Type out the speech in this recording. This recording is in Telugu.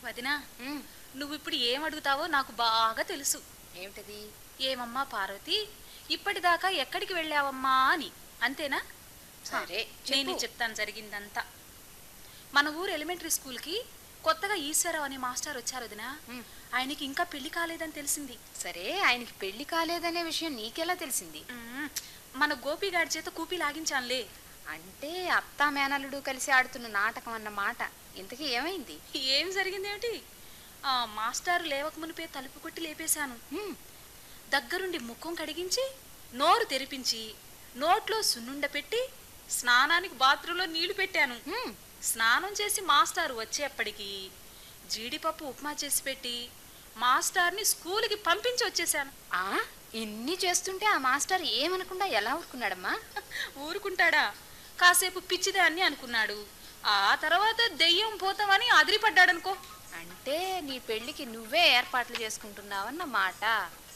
వదినా ఉమ్, నువ్వు ఇప్పుడు ఏం అడుగుతావో నాకు బాగా తెలుసు ఏమిటది ఏమమ్మా పార్వతి ఇప్పటిదాకా ఎక్కడికి వెళ్ళావమ్మా అని అంతేనా సరే నేను చెప్పు. చెప్తాను జరిగిందంతా మన ఊరు ఎలిమెంటరీ స్కూల్కి కొత్తగా ఈశ్వరరావు అనే మాస్టర్ వచ్చారు వదినా ఉమ్, ఆయనకి ఇంకా పెళ్లి కాలేదని తెలిసింది సరే ఆయనకి పెళ్లి కాలేదనే విషయం నీకెలా తెలిసింది మ్మ్. మన గోపిగాడి చేత కూపి లాగించానులే అంటే అత్తా మేనల్లుడు కలిసి ఆడుతున్న నాటకం అన్న మాట ఇంతకీ ఏమైంది ఏం జరిగిందేమిటి ఆ మాస్టారు లేవక మునిపే తలుపు కొట్టి లేపేశాను ఉమ్, దగ్గరుండి ముఖం కడిగించి నోరు తెరిపించి నోట్లో సున్నుండ పెట్టి స్నానానికి బాత్రూంలో నీళ్లు పెట్టాను ఉమ్, స్నానం చేసి మాస్టారు వచ్చేప్పటికి జీడిపప్పు ఉప్మా చేసి పెట్టి మాస్టార్ని స్కూల్కి పంపించి వచ్చేసాను ఆ ఇన్ని చేస్తుంటే ఆ మాస్టర్ ఏమనకుండా ఎలా ఊరుకున్నాడమ్మా ఊరుకుంటాడా కాసేపు పిచ్చిదాన్ని అనుకున్నాడు ఆ తర్వాత దెయ్యం పోతామని అదిరిపడ్డాడనుకో అంటే నీ పెళ్లికి నువ్వే ఏర్పాట్లు చేసుకుంటున్నావన్న మాట